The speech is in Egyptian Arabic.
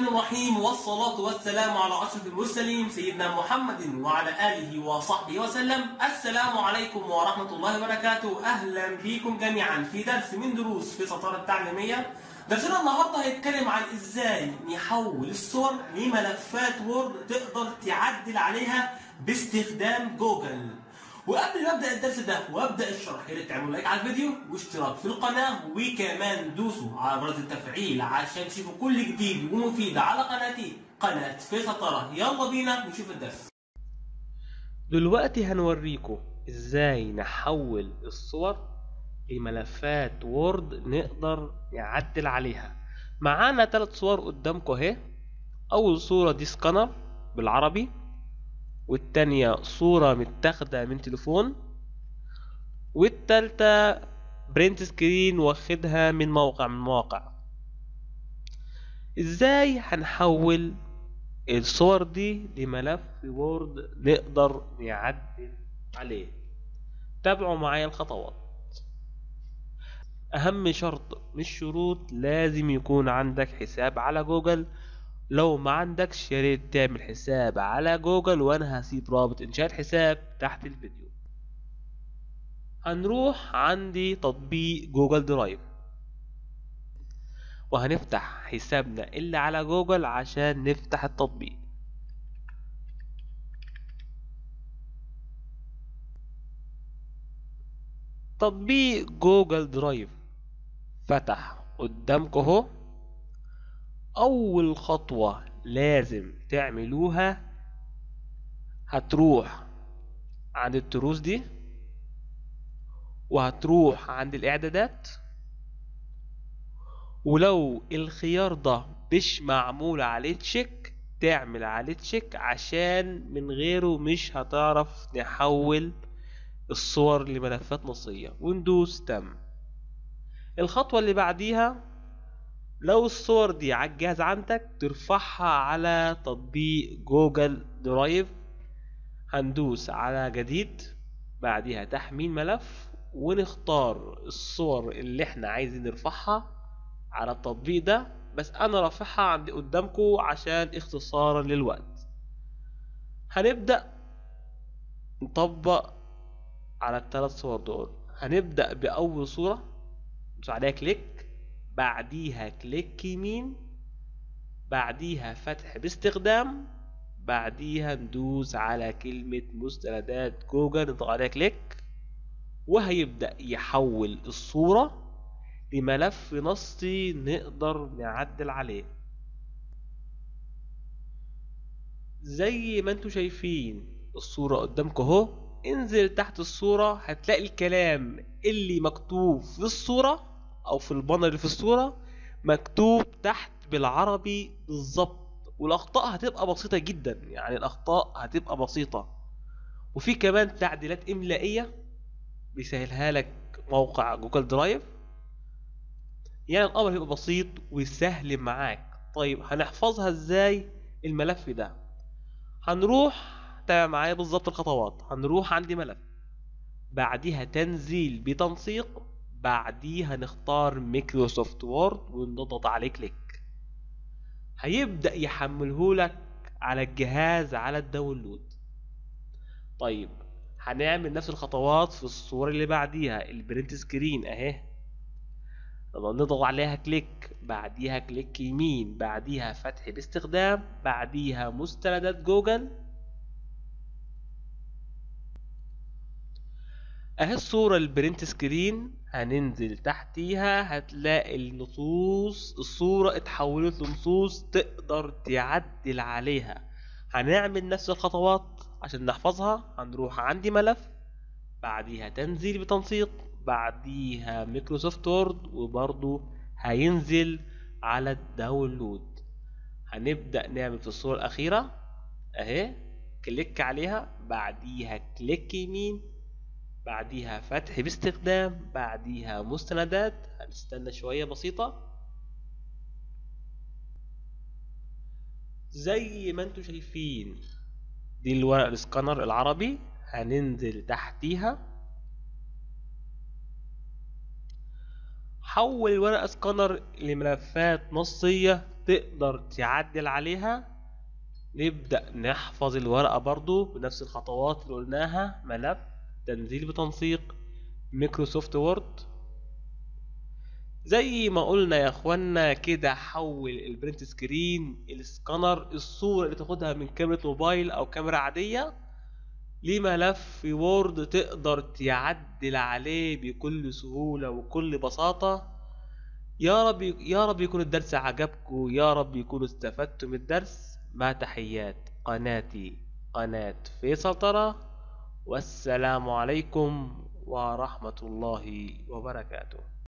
الرحمن الرحيم والصلاة والسلام على أشرف المرسلين سيدنا محمد وعلى آله وصحبه وسلم السلام عليكم ورحمة الله وبركاته أهلا بكم جميعا في درس من دروس في سطارة التعليمية درسنا النهارده هيتكلم عن ازاي نحول الصور لملفات وورد تقدر تعدل عليها باستخدام جوجل وقبل ما ابدا الدرس ده وابدا الشرح يا ريت تعملوا لايك على الفيديو واشتراك في القناه وكمان دوسوا على جرس التفعيل عشان تشوفوا كل جديد ومفيد على قناتي قناه في سطره يلا بينا نشوف الدرس دلوقتي هنوريكم ازاي نحول الصور لملفات وورد نقدر نعدل عليها معانا ثلاث صور قدامكم اهي اول صورة دي سكانر بالعربي والتانية صورة متاخدة من تليفون والتالتة برنت سكرين واخدها من موقع من المواقع ازاي هنحول الصور دي لملف وورد نقدر نعدل عليه تابعوا معايا الخطوات اهم شرط من الشروط لازم يكون عندك حساب على جوجل لو ما عندكش يا ريت تعمل حساب على جوجل وانا هسيب رابط انشاء الحساب تحت الفيديو هنروح عندي تطبيق جوجل درايف وهنفتح حسابنا اللي على جوجل عشان نفتح التطبيق تطبيق جوجل درايف فتح قدامكم اهو اول خطوة لازم تعملوها هتروح عند التروس دي وهتروح عند الاعدادات ولو الخيار ده مش معمول عليه تشيك تعمل عليه تشيك عشان من غيره مش هتعرف نحول الصور لملفات نصية وندوس تم الخطوة اللي بعديها لو الصور دي على الجهاز عندك ترفعها على تطبيق جوجل درايف هندوس على جديد بعديها تحميل ملف ونختار الصور اللي احنا عايزين نرفعها على التطبيق ده بس انا رافعها عندي قدامكم عشان اختصارا للوقت هنبدأ نطبق على الثلاث صور دول هنبدأ بأول صورة ندوس عليها كليك بعديها كليك يمين بعديها فتح باستخدام بعديها ندوس على كلمة مستندات جوجل نضغط عليها كليك وهيبدأ يحول الصورة لملف نصي نقدر نعدل عليه زي ما انتم شايفين الصورة قدامكم اهو انزل تحت الصورة هتلاقي الكلام اللي مكتوب في الصورة او في البانر اللي في الصورة مكتوب تحت بالعربي بالظبط والاخطاء هتبقى بسيطة جدا يعني الاخطاء هتبقى بسيطة وفي كمان تعديلات املائية بيسهلها لك موقع جوجل درايف يعني الامر هيبقى بسيط وسهل معاك طيب هنحفظها ازاي الملف ده هنروح تابع معايا بالظبط الخطوات هنروح عندي ملف بعديها تنزيل بتنسيق بعديها نختار مايكروسوفت وورد ونضغط عليه كليك هيبدأ يحمله لك على الجهاز على الداونلود طيب هنعمل نفس الخطوات في الصورة اللي بعديها البرنت سكرين اهي طبعا نضغط عليها كليك بعديها كليك يمين بعديها فتح باستخدام بعديها مستندات جوجل اهي الصورة البرنت سكرين هننزل تحتيها هتلاقي النصوص الصورة اتحولت لنصوص تقدر تعدل عليها هنعمل نفس الخطوات عشان نحفظها هنروح عندي ملف بعديها تنزيل بتنسيق بعديها مايكروسوفت وورد وبرضو هينزل على الداونلود هنبدأ نعمل في الصورة الأخيرة اهي كليك عليها بعديها كليك يمين بعديها فتح باستخدام بعديها مستندات هنستنى شوية بسيطة زي ما انتم شايفين دي الورق السكانر العربي هننزل تحتيها حول الورقة سكانر لملفات نصية تقدر تعدل عليها نبدأ نحفظ الورقة برضو بنفس الخطوات اللي قلناها ملف تنزيل بتنسيق مايكروسوفت وورد زي ما قلنا يا اخوانا كده حول البرنت سكرين السكانر الصورة اللي تاخدها من كاميرا موبايل او كاميرا عادية لملف وورد تقدر تعدل عليه بكل سهولة وكل بساطة يا رب يا رب يكون الدرس عجبكم يا رب يكونوا استفدتم من الدرس مع تحيات قناتي قناة فيصل ترى والسلام عليكم ورحمة الله وبركاته